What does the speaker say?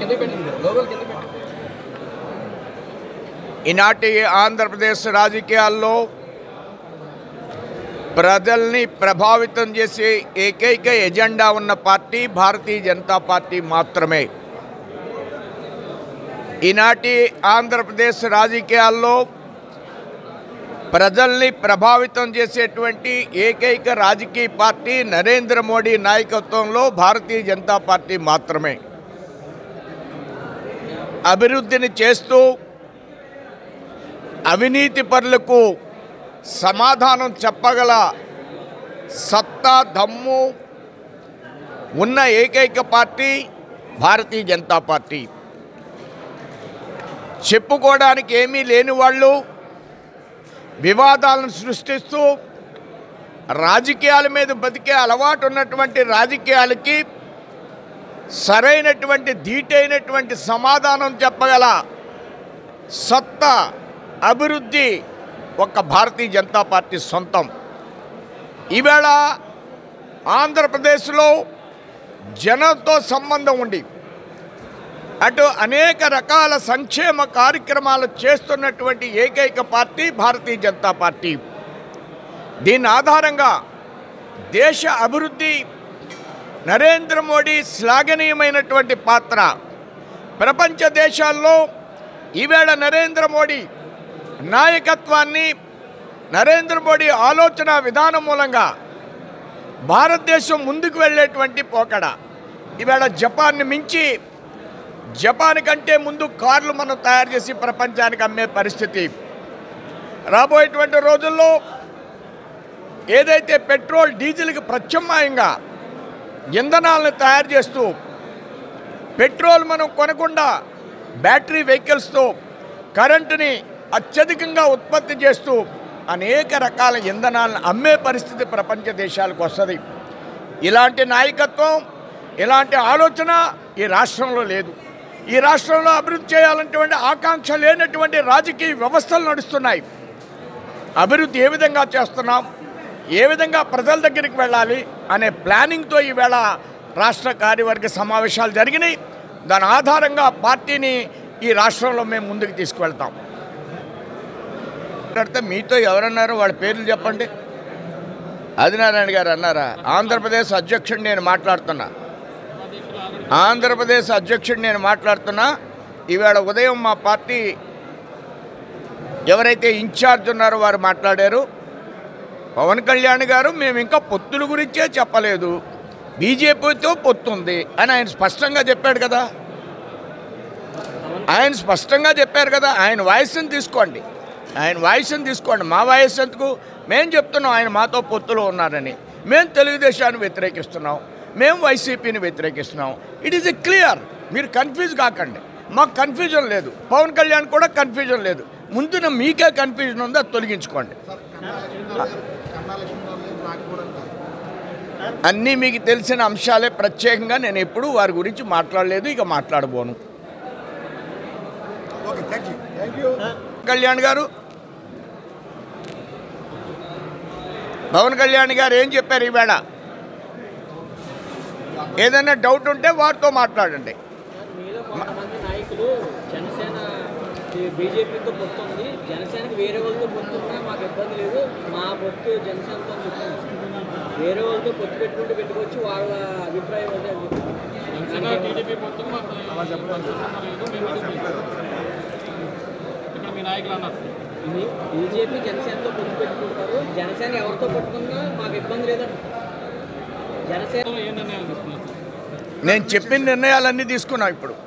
కింద పెట్టండి లోగోలు కింద పెట్టండి ఈనాటి ఆంధ్రప్రదేశ్ రాజకీయాల్లో ప్రజల్ని ప్రభావితం చేసే ఏకైక ఎజెండా ఉన్న పార్టీ భారతీయ జనతా పార్టీ మాత్రమే ఈనాటి ఆంధ్రప్రదేశ్ రాజకీయాల్లో ప్రజల్ని ప్రభావితం చేసేటువంటి ఏకైక రాజకీయ పార్టీ నరేంద్ర మోడీ నాయకత్వంలో భారతీయ జనతా పార్టీ మాత్రమే అభివృద్ధిని చేస్తూ అవినీతి పరులకు సమాధానం చెప్పగల సత్తా దమ్ము ఉన్న ఏకైక పార్టీ భారతీయ జనతా పార్టీ చెప్పుకోవడానికి ఏమీ లేని వాళ్ళు వివాదాలను సృష్టిస్తూ రాజకీయాల మీద బతికే అలవాటు ఉన్నటువంటి రాజకీయాలకి సరైనటువంటి ధీటైనటువంటి సమాధానం చెప్పగల సత్తా అభివృద్ధి ఒక భారతీయ జనతా పార్టీ సొంతం ఈవేళ ఆంధ్రప్రదేశ్లో జనంతో సంబంధం ఉండి అటు అనేక రకాల సంక్షేమ కార్యక్రమాలు చేస్తున్నటువంటి ఏకైక పార్టీ భారతీయ జనతా పార్టీ దీని ఆధారంగా దేశ అభివృద్ధి నరేంద్ర మోడీ శ్లాఘనీయమైనటువంటి పాత్ర ప్రపంచ దేశాల్లో ఈవేళ నరేంద్ర మోడీ నాయకత్వాన్ని నరేంద్ర మోడీ ఆలోచన విధానం మూలంగా భారతదేశం ముందుకు వెళ్ళేటువంటి పోకడ ఈవేళ జపాన్ని మించి జపాన్ కంటే ముందు కార్లు మనం తయారు చేసి ప్రపంచానికి అమ్మే పరిస్థితి రాబోయేటువంటి రోజుల్లో ఏదైతే పెట్రోల్ డీజిల్కి ప్రత్యామ్నాయంగా ఇంధనాలను తయారు చేస్తూ పెట్రోల్ మనం కొనకుండా బ్యాటరీ వెహికల్స్తో కరెంటుని అత్యధికంగా ఉత్పత్తి చేస్తూ అనేక రకాల ఇంధనాలను అమ్మే పరిస్థితి ప్రపంచ దేశాలకు వస్తుంది ఇలాంటి నాయకత్వం ఇలాంటి ఆలోచన ఈ రాష్ట్రంలో లేదు ఈ రాష్ట్రంలో అభివృద్ధి చేయాలన్నటువంటి ఆకాంక్ష లేనటువంటి రాజకీయ వ్యవస్థలు నడుస్తున్నాయి అభివృద్ధి ఏ విధంగా చేస్తున్నాం ఏ విధంగా ప్రజల దగ్గరికి వెళ్ళాలి అనే ప్లానింగ్తో ఈవేళ రాష్ట్ర కార్యవర్గ సమావేశాలు జరిగినాయి దాని ఆధారంగా పార్టీని ఈ రాష్ట్రంలో మేము ముందుకు తీసుకువెళ్తాం మాట్లాడితే మీతో ఎవరన్నారు వాళ్ళ పేర్లు చెప్పండి ఆదినారాయణ గారు అన్నారా ఆంధ్రప్రదేశ్ అధ్యక్షుడు నేను మాట్లాడుతున్నా ఆంధ్రప్రదేశ్ అధ్యక్షుడు నేను మాట్లాడుతున్నా ఈవేళ ఉదయం మా పార్టీ ఎవరైతే ఇన్ఛార్జ్ ఉన్నారో వారు మాట్లాడారు పవన్ కళ్యాణ్ గారు మేము ఇంకా పొత్తుల గురించే చెప్పలేదు బీజేపీతో పొత్తు ఉంది అని ఆయన స్పష్టంగా చెప్పాడు కదా ఆయన స్పష్టంగా చెప్పారు కదా ఆయన వాయిస్ని తీసుకోండి ఆయన వాయిస్ని తీసుకోండి మా వాయిస్ ఎందుకు మేము చెప్తున్నాం ఆయన మాతో పొత్తులో ఉన్నారని మేము తెలుగుదేశాన్ని వ్యతిరేకిస్తున్నాం మేము వైసీపీని వ్యతిరేకిస్తున్నాం ఇట్ ఈస్ ఎ క్లియర్ మీరు కన్ఫ్యూజ్ కాకండి మాకు కన్ఫ్యూజన్ లేదు పవన్ కళ్యాణ్ కూడా కన్ఫ్యూజన్ లేదు ముందున మీకే కన్ఫ్యూజన్ ఉందో అది తొలగించుకోండి అన్నీ మీకు తెలిసిన అంశాలే ప్రత్యేకంగా నేను ఎప్పుడూ వారి గురించి మాట్లాడలేదు ఇక మాట్లాడబోను కళ్యాణ్ గారు పవన్ కళ్యాణ్ గారు ఏం చెప్పారు ఈవేళ ఏదైనా డౌట్ ఉంటే వారితో మాట్లాడండి మీలో కొంతమంది నాయకులు జనసేన ఈ బీజేపీతో పొత్తు ఉంది జనసేనకి వేరే వాళ్ళతో పొత్తు ఉన్నా మాకు ఇబ్బంది లేదు మా పొత్తు జనసేనతో అని చెప్పారు వేరే వాళ్ళతో పొత్తు పెట్టుకుంటూ పెట్టుకోవచ్చు వాళ్ళ అభిప్రాయం అదే అని చెప్పారు. టీడీపీ పొత్తుకు మాకు లేదు మేము ఇక్కడ మీ నాయకులు అన్నారు మీ- బీజేపీ జనసేనతో పొత్తు పెట్టుకుంటారు జనసేన ఎవరితో పట్టుకున్నా మాకు ఇబ్బంది లేదండి జనసేన ఏ నిర్ణయాలు తీసుకున్నారు నేను చెప్పిన నిర్ణయాలన్నీ తీసుకున్నాం ఇప్పుడు